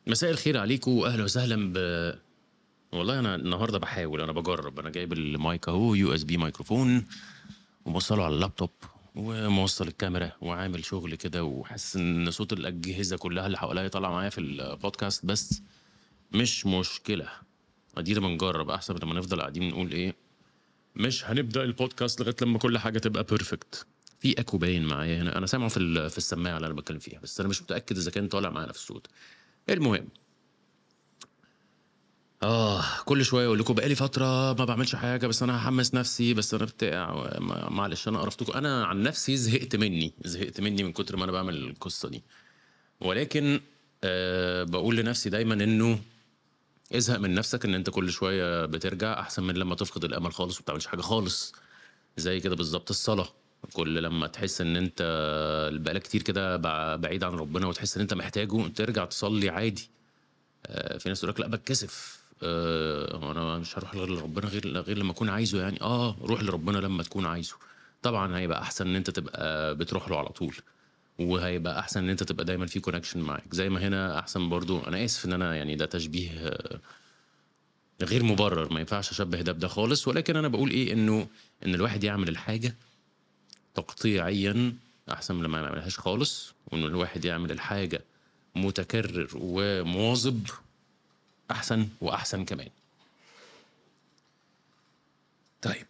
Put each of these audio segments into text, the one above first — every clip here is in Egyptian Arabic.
مساء الخير عليكم واهلا وسهلا ب والله انا النهارده بحاول انا بجرب انا جايب المايك اهو يو اس بي ميكروفون وموصله على اللابتوب وموصل الكاميرا وعامل شغل كده وحاسس ان صوت الاجهزه كلها اللي حواليا طالعه معايا في البودكاست بس مش مشكله ادينا بنجرب احسن من لما نفضل قاعدين نقول ايه مش هنبدا البودكاست لغايه لما كل حاجه تبقى بيرفكت في اكو باين معايا هنا انا سامعه في ال- في السماعه اللي انا بتكلم فيها بس انا مش متاكد اذا كان طالع معايا نفس الصوت المهم اه كل شويه اقول لكم بقالي فتره ما بعملش حاجه بس انا هحمس نفسي بس انا بتاع ما- معلش انا قرفتكم انا عن نفسي زهقت مني زهقت مني من كتر ما انا بعمل القصه دي ولكن آه بقول لنفسي دايما انه ازهق من نفسك ان انت كل شويه بترجع احسن من لما تفقد الامل خالص وما بتعملش حاجه خالص زي كده بالظبط الصلاه كل لما تحس ان انت بقالك كتير كده بع- بعيد عن ربنا وتحس ان انت محتاجه ترجع تصلي عادي آه، في ناس تقول لك لا بتكسف آه، هو انا مش هروح غير لربنا غير غير لما اكون عايزه يعني اه روح لربنا لما تكون عايزه طبعا هيبقى احسن ان انت تبقى بتروح له على طول وهيبقى احسن ان انت تبقى دايما في كونكشن معاك زي ما هنا احسن برضو انا اسف ان انا يعني ده تشبيه آه، غير مبرر ما ينفعش اشبه ده بده خالص ولكن انا بقول ايه انه ان الواحد يعمل الحاجه تقطيعيا احسن من لما ما يعملهاش خالص وان الواحد يعمل الحاجه متكرر ومواظب احسن واحسن كمان طيب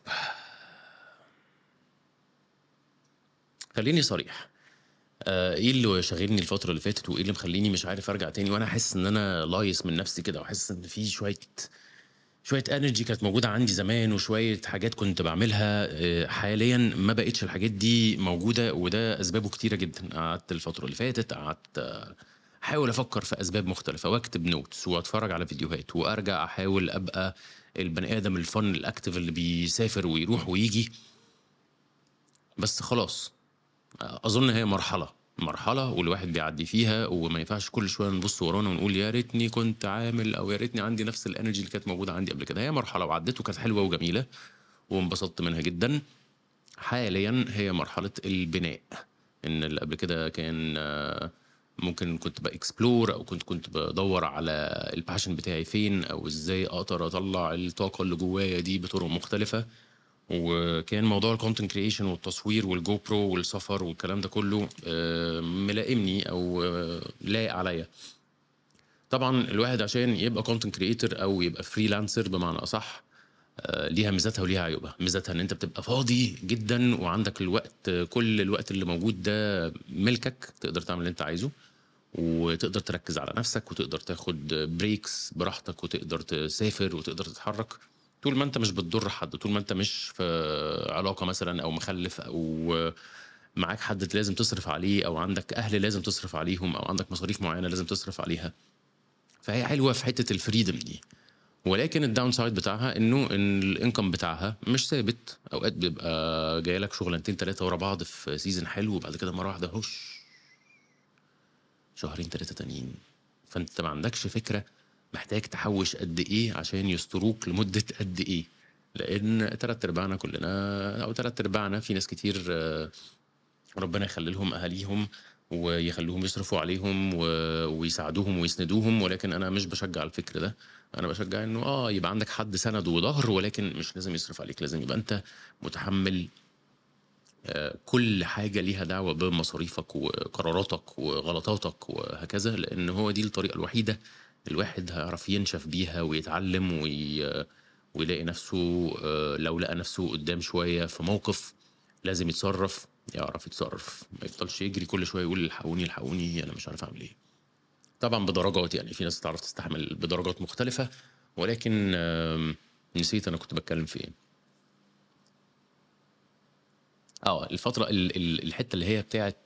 خليني صريح آه، ايه اللي شاغلني الفتره اللي فاتت وايه اللي مخليني مش عارف ارجع تاني وانا حاسس ان انا لايص من نفسي كده وحاسس ان في شويه شويه انرجي كانت موجوده عندي زمان وشويه حاجات كنت بعملها آه، حاليا ما بقتش الحاجات دي موجوده وده اسبابه كتيره جدا قعدت الفتره اللي فاتت قعدت آه، احاول افكر في اسباب مختلفه واكتب نوتس واتفرج على فيديوهات وارجع احاول ابقى البني ادم الفن الاكتف اللي بيسافر ويروح ويجي بس خلاص اظن هي مرحله مرحله والواحد بيعدي فيها وما ينفعش كل شويه نبص ورانا ونقول يا ريتني كنت عامل او يا ريتني عندي نفس الانرجي اللي كانت موجوده عندي قبل كده هي مرحله وعدت وكانت حلوه وجميله وانبسطت منها جدا حاليا هي مرحله البناء ان اللي قبل كده كان آه، ممكن كنت باكسبلور او كنت كنت بدور على الباشن بتاعي فين او ازاي اقدر اطلع الطاقه اللي جوايا دي بطرق مختلفه وكان موضوع الكونتنت كريشن والتصوير والجو برو والسفر والكلام ده كله آه، ملائمني او آه، لايق عليا طبعا الواحد عشان يبقى كونتنت كريتور او يبقى فريلانسر بمعنى اصح آه، ليها ميزاتها وليها عيوبها ميزاتها ان انت بتبقى فاضي جدا وعندك الوقت آه، كل الوقت اللي موجود ده ملكك تقدر تعمل اللي انت عايزه وتقدر تركز على نفسك وتقدر تاخد بريكس براحتك وتقدر تسافر وتقدر تتحرك طول ما انت مش بتضر حد طول ما انت مش في علاقة مثلا او مخلف او معاك حد لازم تصرف عليه او عندك اهل لازم تصرف عليهم او عندك مصاريف معينة لازم تصرف عليها فهي حلوة في حتة الفريدم دي ولكن الداون سايد بتاعها انه ان الانكم بتاعها مش ثابت اوقات بيبقى جاي لك شغلانتين ثلاثه ورا بعض في سيزون حلو وبعد كده مره واحده هوش شهرين ثلاثه تانيين فانت ما عندكش فكره محتاج تحوش قد ايه عشان يستروك لمده قد ايه لان تلات ارباعنا كلنا او تلات ارباعنا في ناس كتير آه، ربنا يخلي لهم اهاليهم ويخليهم يصرفوا عليهم و... ويساعدوهم ويسندوهم ولكن انا مش بشجع الفكر ده انا بشجع انه اه يبقى عندك حد سند وظهر ولكن مش لازم يصرف عليك لازم يبقى انت متحمل آه، كل حاجه ليها دعوه بمصاريفك وقراراتك وغلطاتك وهكذا لان هو دي الطريقه الوحيده الواحد هيعرف ينشف بيها ويتعلم وي... ويلاقي نفسه آه، لو لقى نفسه قدام شويه في موقف لازم يتصرف يعرف يتصرف ما يفضلش يجري كل شويه يقول الحقوني الحقوني انا مش عارف اعمل ايه طبعا بدرجات يعني في ناس تعرف تستحمل بدرجات مختلفه ولكن آم، نسيت انا كنت بتكلم في ايه اه الفتره ال- ال- الحته اللي هي بتاعت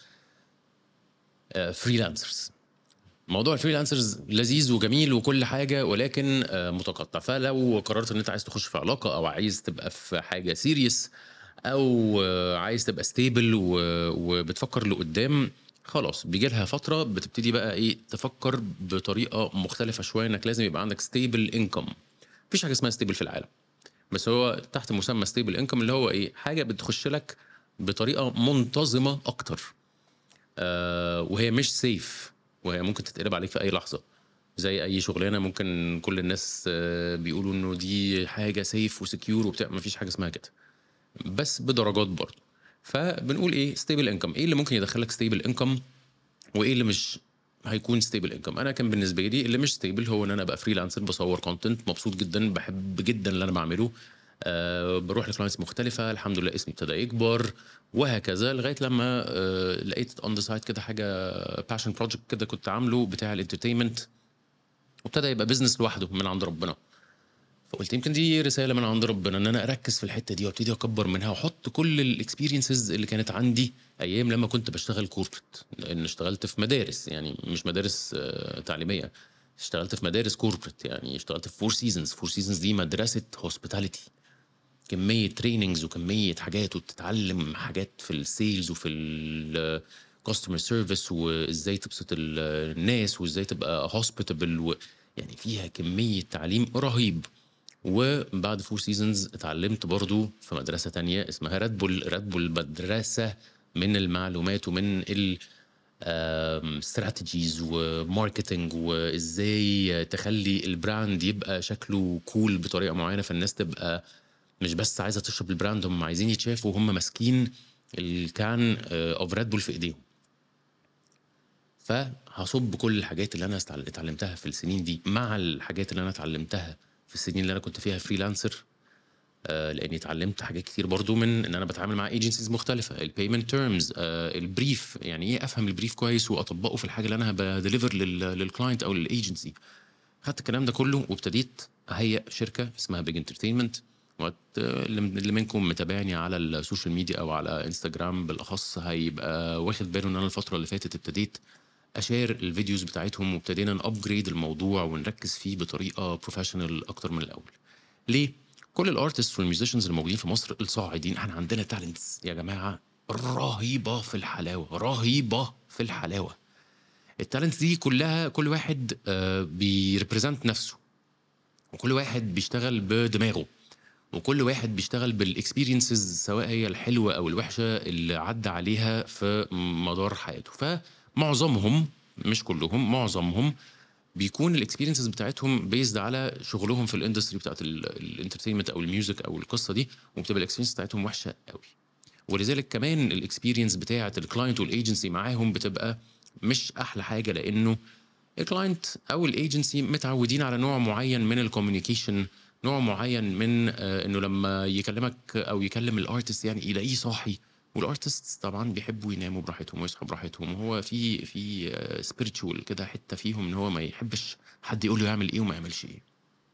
فريلانسرز موضوع الفريلانسرز لذيذ وجميل وكل حاجه ولكن آه، متقطع فلو قررت ان انت عايز تخش في علاقه او عايز تبقى في حاجه سيريس او آه، عايز تبقى ستيبل وبتفكر لقدام خلاص بيجي لها فتره بتبتدي بقى ايه تفكر بطريقه مختلفه شويه انك لازم يبقى عندك ستيبل انكم مفيش حاجه اسمها ستيبل في العالم بس هو تحت مسمى ستيبل انكم اللي هو ايه حاجه بتخش لك بطريقه منتظمه اكتر آه وهي مش سيف وهي ممكن تتقلب عليك في اي لحظه زي أي شغلانة ممكن كل الناس آه، بيقولوا إنه دي حاجة safe وsecure وبتاع ما فيش حاجة اسمها كده، بس بدرجات برضه، فبنقول إيه stable income إيه اللي ممكن يدخّل لك stable income وإيه اللي مش هيكون stable income أنا كان بالنسبة لي اللي مش stable هو إن أنا أبقى freelancer باصوّر content مبسوط جدًا، باحب جدًا اللي أنا باعمله، آآ باروح لclients مختلفة، الحمد لله اسمي ابتدى يكبر وهكذا، لغاية لمّا آآ لقيت on the side كده حاجة passion project كده كنت عامله بتاع الentertainment وابتدى يبقى business لوحده من عند ربنا. فقُلت يمكن دي رسالة من عند ربنا إن أنا أركّز في الحتّة دي وابتدي أكبّر منها وأحُط كل الexperiences اللي كانت عندي أيام لمّا كنت باشتغل corporate لإن اشتغلت في مدارس، يعني مش مدارس تعليمية، اشتغلت في مدارس corporate يعني اشتغلت في Four Seasons، Four Seasons دي مدرسة hospitality كمية trainings وكمية حاجات وبتتعلّم حاجات في الsales وفي الcustomer service وإزاي تبسط ال الناس وإزاي تبقى hospitable و يعني فيها كمية تعليم رهيب. وبعد Four Seasons اتعلّمت برضه في مدرسة تانية اسمها Red Bull، Red Bull مدرسة من المعلومات ومن ال آمم strategies وmarketing وإزاي تخلّي الbrand يبقى شكله cool بطريقة معيّنة، فالناس تبقى مش بس عايزة تشرب الbrand هم عايزين يتشافوا وهم ماسكين الكان of Red Bull في إيديهم. فهاصُب كل الحاجات اللي أنا استع اتعلّمتها في السنين دي مع الحاجات اللي أنا اتعلّمتها في السنين اللي أنا كنت فيها freelancer آآ لإني اتعلّمت حاجات كتير برضه من إن أنا باتعامل مع agencies مختلفة، الpayment terms آآ الbrief يعني إيه أفهم الbrief كويس وأطبّقه في الحاجة اللي أنا badeliver لل للclient أو للagency. خدت الكلام ده كله وابتديت أهيّأ شركة اسمها big entertainment وهت اللي اللي منكم متابعني على السوشيال ميديا أو على إنستجرام بالأخص هيبقى واخد باله إن أنا الفترة اللي فاتت ابتديت أshare الفيديوز بتاعتهم وابتدينا نupgrade الموضوع ونركّز فيه بطريقة professional أكتر من الأول. ليه؟ كل الartists والmusicians اللي موجودين في مصر الصاعدين إحنا عندنا talents يا جماعة رهيبة في الحلاوة، رهيبة في الحلاوة. الtalents دي كلّها كل واحد آآ بيrepresent نَفْسه وكل واحد بيشتغل بدماغه وكل واحد بيشتغل بالexperiences سواء هي الحلوة أو الوحشة اللي عدّى عليها في مدار حياته. فمعظمهم مش كلّهم، معظمهم بيكون الexperiences بتاعتهم based على شغلهم في الindustry بتاعة ال الentertainment أو الmusic أو القصة دي وبتبقى الexperience بتاعتهم وحشة أوي. ولذلك كمان الexperience بتاعة الclient والagency معاهم بتبقى مش أحلى حاجة لإنه الclient أو الagency متعوّدين على نوع معيّن من الcommunication نوع معيّن من آآ إنه لمّا يكلّمك أو يكلّم الartist يعني يلاقيه صاحي والartists طبعًا بيحبّوا يناموا براحتهم ويصحوا براحتهم وهو في في spiritual كده حتّة فيهم إن هو ما يحبّش حد يقول له يعمل إيه وما يعملش إيه.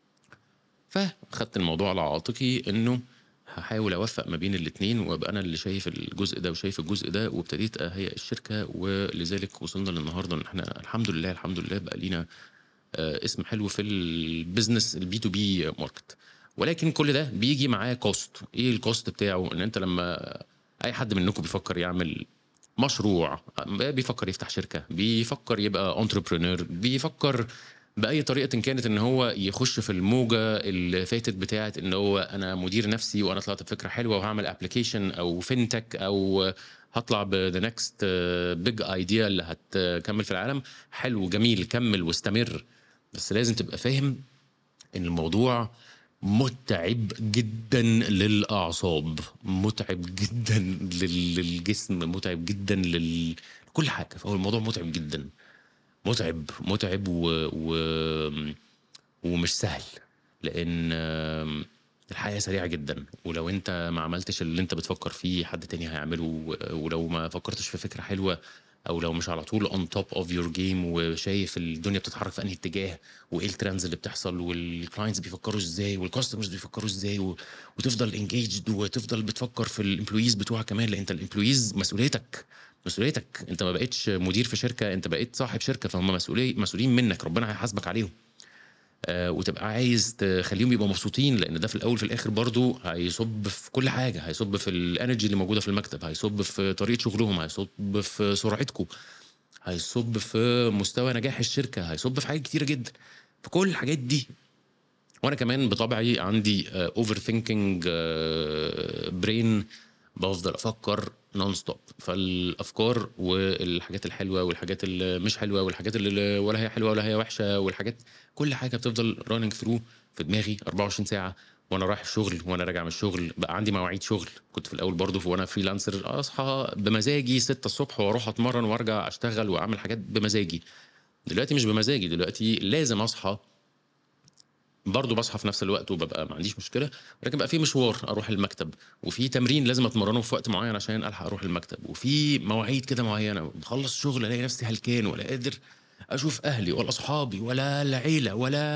فخدت الموضوع على عاتقي إنه هاحاول أوفّق ما بين الاتنين وأبقى أنا اللي شايف الجزء ده وشايف الجزء ده وابتديت أهيّأ الشركة ولذلك وصلنا للنهارده إن إحنا الحمد لله، الحمد لله بقى لينا آآ اسم حلو في الbusiness الB2B market. ولكن كل ده بييجي معاه cost إيه الcost بتاعه؟ إن أنت لمّا أي حد منكم بيفكّر يعمل مشروع، بيفكّر يفتح شركة، بيفكّر يبقى entrepreneur بيفكّر بأي طريقةٍ كانت إن هو يخُش في الموجة اللي فاتت بتاعة إن هو أنا مدير نَفْسي وأنا طلعت بفكرة حلوة وهاعمل application أو fintech أو هاطلع بthe next big idea اللي هتكمّل في العالم، حلو جميل كمّل واستمر، بس لازم تبقى فاهم إن الموضوع مُتعب جدًا للأعصاب، مُتعب جدًا لل للجسم، مُتعب جدًا لل لكل حاجة، فهو الموضوع مُتعب جدًا. مُتعب، مُتعب و و آمم ومش سهل، لإن آمم الحياة سريعة جدًا ولو أنت ما عملتش اللي أنت بتفكّر فيه حد تاني هيعمله و ولو ما فكّرتش في فكرة حلوة أو لو مش على طول on top of your game وشايف الدنيا بتتحرّك في أنهي اتجاه وإيه الtrends اللي بتحصل والclients بيفكّروا إزاي والcustomers بيفكّروا إزاي و وتفضل engaged وتفضل بتفكّر في الemployees بتوعك كمان، لإن أنت الemployees مسؤوليتك، مسؤوليتك، أنت ما بقيتش مدير في شركة، أنت بقيت صاحب شركة، فهُم مسؤولي مسؤولين منّك، ربنا هيحاسبك عليهم. آآ وتبقى عايز تخلّيهم يبقوا مبسوطين، لإن ده في الأول وفي الآخر برضه هيصُب في كل حاجة، هيصُب في الenergy اللي موجودة في المكتب، هيصُب في طريقة شغلهم، هيصُب في سرعتكم، هيصُب في مستوى نجاح الشركة، هيصُب في حاجات كتيرة جدًا. فكل الحاجات دي وأنا كمان بطبعي عندي آآ overthinking brain بافضل أفكّر نون ستوب فالافكار والحاجات الحلوه والحاجات اللي مش حلوه والحاجات اللي ولا هي حلوه ولا هي وحشه والحاجات كل حاجه بتفضل راننج ثرو في دماغي 24 ساعه وانا رايح الشغل وانا راجع من الشغل بقى عندي مواعيد شغل كنت في الاول برضه وانا فريلانسر اصحى بمزاجي 6 الصبح واروح اتمرن وارجع اشتغل واعمل حاجات بمزاجي دلوقتي مش بمزاجي دلوقتي لازم اصحى برضه بصحى في نفس الوقت وببقى ما عنديش مشكله ولكن بقى في مشوار اروح المكتب وفي تمرين لازم اتمرنه في وقت معين عشان الحق اروح المكتب وفي مواعيد كده معينه بخلص شغل الاقي نفسي هلكان ولا قادر اشوف اهلي ولا اصحابي ولا العيله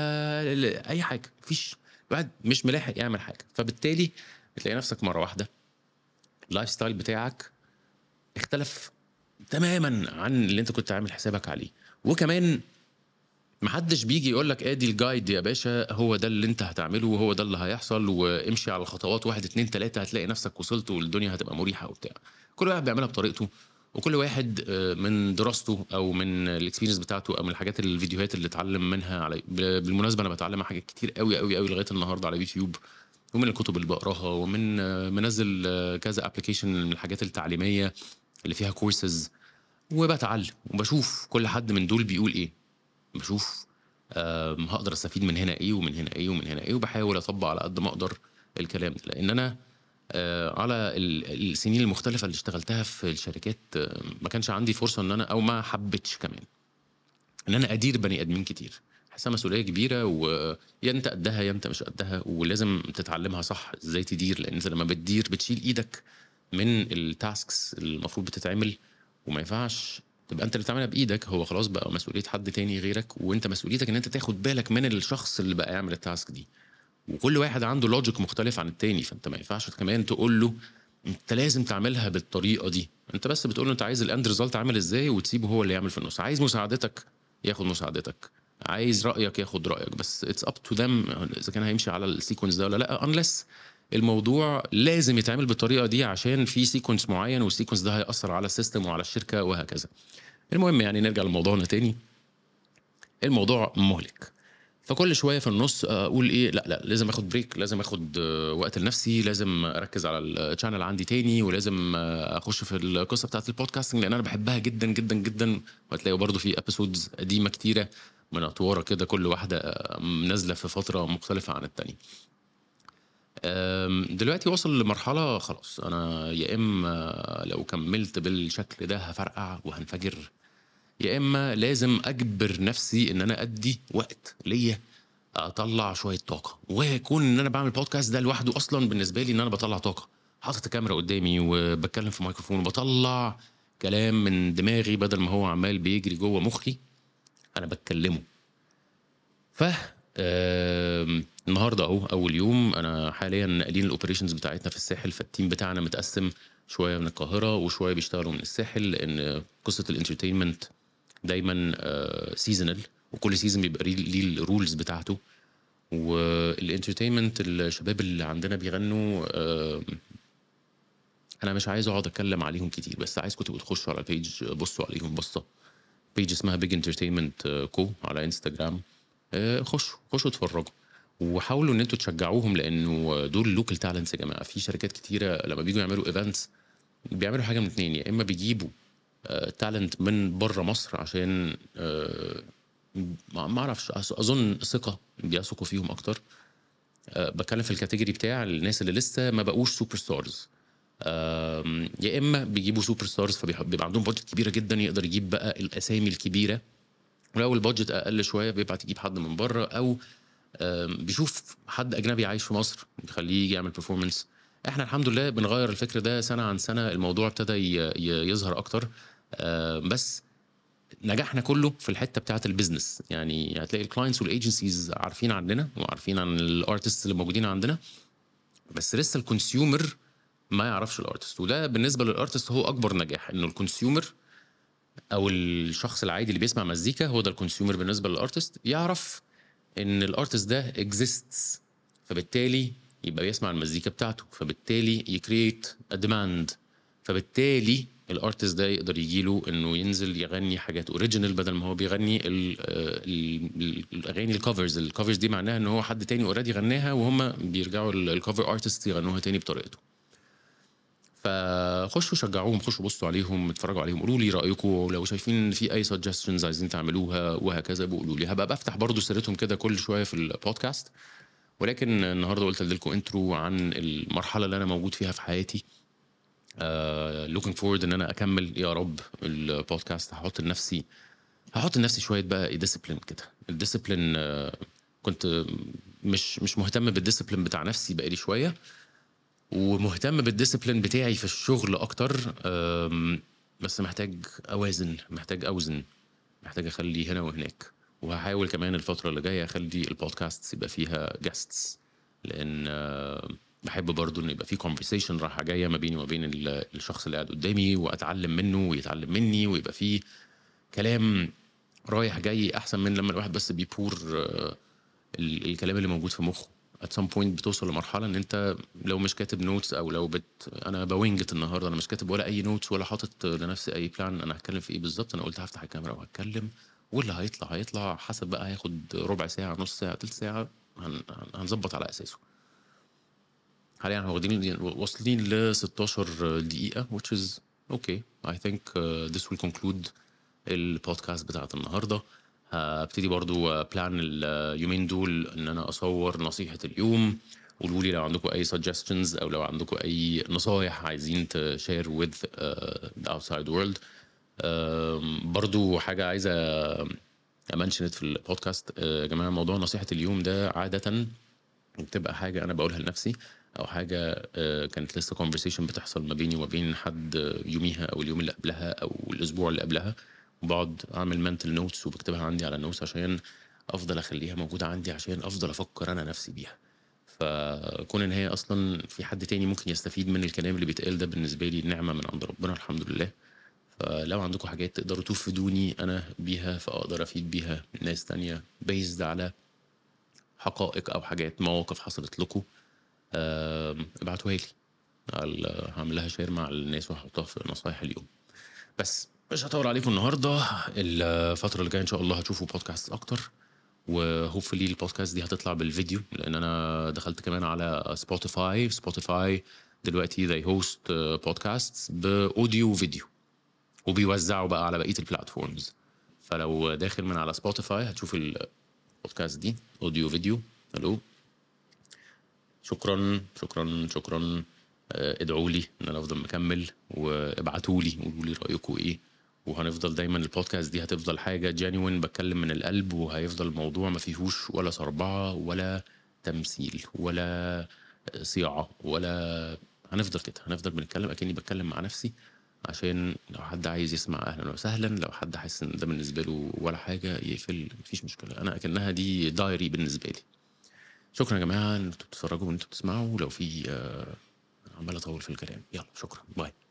ولا اي حاجه مفيش الواحد مش ملاحق يعمل حاجه فبالتالي بتلاقي نفسك مره واحده اللايف ستايل بتاعك اختلف تماما عن اللي انت كنت عامل حسابك عليه وكمان محدش بيجي يقول لك ادي الجايد يا باشا هو ده اللي انت هتعمله وهو ده اللي هيحصل وامشي على الخطوات واحد اتنين تلاته هتلاقي نفسك وصلت والدنيا هتبقى مريحه وبتاع كل واحد بيعملها بطريقته وكل واحد آه، من دراسته او من الاكسبيرينس بتاعته او من الحاجات الفيديوهات اللي اتعلم منها على بالمناسبه انا بتعلم حاجات كتير قوي قوي قوي لغايه النهارده على يوتيوب ومن الكتب اللي بقراها ومن آه، منزل آه، كذا ابلكيشن من الحاجات التعليميه اللي فيها كورسز وبتعلم وبشوف كل حد من دول بيقول ايه بشوف هقدر استفيد من هنا ايه ومن هنا ايه ومن هنا ايه وبحاول اطبق على قد ما اقدر الكلام ده لان انا آه، على السنين المختلفة اللي اشتغلتها في الشركات آه، ما كانش عندي فرصة ان انا او ما حبيتش كمان ان انا ادير بني ادمين كتير حاسها مسؤوليه كبيره ويا انت قدها يا انت مش قدها ولازم تتعلمها صح ازاي تدير لان انت لما بتدير بتشيل ايدك من التاسكس اللي المفروض بتتعمل وما ينفعش تبقى انت اللي بتعملها بايدك هو خلاص بقى مسؤوليه حد تاني غيرك وانت مسؤوليتك ان انت تاخد بالك من الشخص اللي بقى يعمل التاسك دي وكل واحد عنده لوجيك مختلف عن التاني فانت ما ينفعش كمان تقول له انت لازم تعملها بالطريقه دي انت بس بتقول له انت عايز الاند ريزلت عامل ازاي وتسيبه هو اللي يعمل في النص عايز مساعدتك ياخد مساعدتك عايز رايك ياخد رايك بس اتس اب تو ذم اذا كان هيمشي على السيكونس ده ولا لا انلس الموضوع لازم يتعمل بالطريقه دي عشان في سيكونس معين والسيكونس ده هياثر على السيستم وعلى الشركه وهكذا المهم يعني نرجع لموضوعنا تاني الموضوع مهلك فكل شويه في النص اقول ايه لا لا لازم اخد بريك لازم اخد وقت لنفسي لازم اركز على الشانل عندي تاني ولازم اخش في القصه بتاعت البودكاستنج لان انا بحبها جدا جدا جدا وهتلاقوا برضو في ابيسودز قديمه كتيره من اطواره كده كل واحده نازله في فتره مختلفه عن التانيه دلوقتي وصل لمرحله خلاص انا يا اما لو كملت بالشكل ده هفرقع وهنفجر يا اما لازم اجبر نفسي ان انا ادي وقت ليا اطلع شويه طاقه ويكون ان انا بعمل بودكاست ده لوحده اصلا بالنسبه لي ان انا بطلع طاقه حاطط الكاميرا قدامي وبتكلم في مايكروفون وبطلع كلام من دماغي بدل ما هو عمال بيجري جوه مخي انا بتكلمه ف النهارده اهو اول يوم انا حاليا ناقلين الاوبريشنز بتاعتنا في الساحل فالتيم بتاعنا متقسم شويه من القاهره وشويه بيشتغلوا من الساحل لان قصه الانترتينمنت دايما سيزونال آه، وكل سيزون بيبقى ليه الرولز بتاعته والانترتينمنت الشباب اللي عندنا بيغنوا انا مش عايز اقعد اتكلم عليهم كتير بس عايزكم تبقوا تخشوا على البيج بصوا عليهم بصه بيج اسمها بيج انترتينمنت كو على انستجرام آه، خشوا خشوا اتفرجوا وحاولوا ان انتوا تشجعوهم لانه دول لوكال تالنتس يا جماعه في شركات كتيره لما بيجوا يعملوا ايفنتس بيعملوا حاجه من اتنين يا اما بيجيبوا تالنت من بره مصر عشان آه، ما اعرفش اظن ثقه بيثقوا فيهم اكتر آه، بتكلم في الكاتيجوري بتاع الناس اللي لسه ما بقوش سوبر ستارز يا اما بيجيبوا سوبر ستارز فبيبقى عندهم بادجت كبيره جدا يقدر يجيب بقى الاسامي الكبيره ولو البادجت اقل شويه بيبعت يجيب حد من بره او بيشوف حد اجنبي عايش في مصر بيخليه يجي يعمل برفورمانس احنا الحمد لله بنغير الفكر ده سنه عن سنه الموضوع ابتدى يظهر اكتر آه، بس نجاحنا كله في الحته بتاعه البيزنس يعني هتلاقي الكلاينتس والايجنسيز عارفين عننا وعارفين عن الارتست اللي موجودين عندنا بس لسه الكونسيومر ما يعرفش الارتست وده بالنسبه للارتست هو اكبر نجاح انه الكونسيومر او الشخص العادي اللي بيسمع مزيكا هو ده الكونسيومر بالنسبه للارتست يعرف ان الارتست ده اكزيستس فبالتالي يبقى بيسمع المزيكا بتاعته فبالتالي يكريت ديماند فبالتالي الارتست ده يقدر يجي له انه ينزل يغني حاجات اوريجينال بدل ما هو بيغني الاغاني الكفرز الكفرز دي معناها ان هو حد تاني اوريدي غناها وهم بيرجعوا الكفر ارتست يغنوها تاني بطريقته فخشوا شجعوهم خشوا بصوا عليهم اتفرجوا عليهم قولوا لي رايكم لو شايفين ان في اي سجستشنز عايزين تعملوها وهكذا بقولوا لي هبقى بفتح برضو سيرتهم كده كل شويه في البودكاست ولكن النهارده قلت لكم انترو عن المرحله اللي انا موجود فيها في حياتي لوكينج uh, فورورد ان انا اكمل يا رب البودكاست هحط لنفسي هحط لنفسي شويه بقى ديسيبلين كده الديسيبلين uh, كنت مش مش مهتم بالديسيبلين بتاع نفسي بقالي شويه ومهتم بالديسيبلين بتاعي في الشغل اكتر um, بس محتاج اوازن محتاج اوزن محتاج اخلي هنا وهناك وهحاول كمان الفتره اللي جايه اخلي البودكاست يبقى فيها جاستس لان uh, بحب برضو ان يبقى في كونفرسيشن رايحه جايه ما بيني وما بين الشخص اللي قاعد قدامي واتعلم منه ويتعلم مني ويبقى في كلام رايح جاي احسن من لما الواحد بس بيبور الكلام اللي موجود في مخه at some point بتوصل لمرحله ان انت لو مش كاتب نوتس او لو بت انا بوينجت النهارده انا مش كاتب ولا اي نوتس ولا حاطط لنفسي اي بلان انا هتكلم في ايه بالظبط انا قلت هفتح الكاميرا وهتكلم واللي هيطلع هيطلع حسب بقى هياخد ربع ساعه نص ساعه تلت ساعه هنظبط على اساسه حاليا احنا واخدين واصلين ل 16 دقيقة which is okay I think uh, this will conclude البودكاست بتاعت النهاردة هبتدي برضو بلان اليومين دول ان انا اصور نصيحة اليوم قولوا لي لو عندكم اي suggestions او لو عندكم اي نصايح عايزين تشير with uh, the outside world uh, برضو حاجة عايزة امنشنت في البودكاست يا جماعة موضوع نصيحة اليوم ده عادة بتبقى حاجة انا بقولها لنفسي او حاجه كانت لسه كونفرسيشن بتحصل ما بيني وما بين حد يوميها او اليوم اللي قبلها او الاسبوع اللي قبلها وبقعد اعمل منتل نوتس وبكتبها عندي على النوتس عشان افضل اخليها موجوده عندي عشان افضل افكر انا نفسي بيها فكون ان هي اصلا في حد تاني ممكن يستفيد من الكلام اللي بيتقال ده بالنسبه لي نعمه من عند ربنا الحمد لله فلو عندكم حاجات تقدروا تفيدوني انا بيها فاقدر افيد بيها ناس تانية بيزد على حقائق او حاجات مواقف حصلت لكم ابعتوها لي هعمل لها شير مع الناس وهحطها في نصايح اليوم بس مش هطول عليكم النهارده الفتره اللي جايه ان شاء الله هتشوفوا بودكاست اكتر وهوبفلي البودكاست دي هتطلع بالفيديو لان انا دخلت كمان على سبوتيفاي سبوتيفاي دلوقتي they host بودكاست باوديو وفيديو وبيوزعوا بقى على بقيه البلاتفورمز فلو داخل من على سبوتيفاي هتشوف البودكاست دي اوديو فيديو الو شكرا شكرا شكرا ادعوا لي ان انا افضل مكمل وابعتوا لي قولوا لي رايكم ايه وهنفضل دايما البودكاست دي هتفضل حاجه جينيوين بتكلم من القلب وهيفضل الموضوع ما فيهوش ولا صربعه ولا تمثيل ولا صياعه ولا هنفضل كده هنفضل بنتكلم اكني بتكلم مع نفسي عشان لو حد عايز يسمع اهلا وسهلا لو حد حاسس ان ده بالنسبه له ولا حاجه يقفل مفيش مشكله انا اكنها دي دايري بالنسبه لي شكرا يا جماعه ان انتوا بتتفرجوا وان انتوا بتسمعوا لو في آه عمال اطول في الكلام يلا شكرا باي